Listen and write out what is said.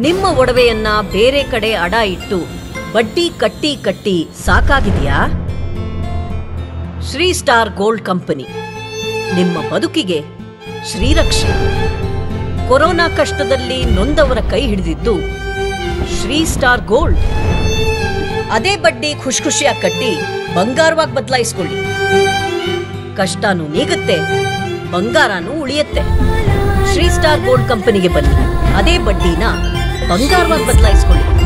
ನಿಮ್ಮ ಒಡವೆಯನ್ನ ಬೇರೆ ಕಡೆ ಅಡ ಇಟ್ಟು ಬಡ್ಡಿ ಕಟ್ಟಿ ಕಟ್ಟಿ ಸಾಕಾಗಿದೆಯಾ ಶ್ರೀ ಸ್ಟಾರ್ ಗೋಲ್ಡ್ ಕಂಪನಿ ನಿಮ್ಮ ಬದುಕಿಗೆ ಶ್ರೀರಕ್ಷೆ ಕೊರೋನಾ ಕಷ್ಟದಲ್ಲಿ ನೊಂದವರ ಕೈ ಹಿಡಿದಿದ್ದು ಶ್ರೀ ಸ್ಟಾರ್ ಗೋಲ್ಡ್ ಅದೇ ಬಡ್ಡಿ ಖುಷಿ ಖುಷಿಯಾಗಿ ಕಟ್ಟಿ ಬಂಗಾರವಾಗಿ ಬದಲಾಯಿಸ್ಕೊಳ್ಳಿ ಕಷ್ಟನೂ ನೀಗುತ್ತೆ ಬಂಗಾರನೂ ಉಳಿಯುತ್ತೆ ಶ್ರೀ ಸ್ಟಾರ್ ಗೋಲ್ಡ್ ಕಂಪನಿಗೆ ಬನ್ನಿ ಅದೇ ಬಡ್ಡಿನ ಬಂಗಾರವಾಗಿ ಬದಲಾಯಿಸ್ಕೊಳ್ಳಿ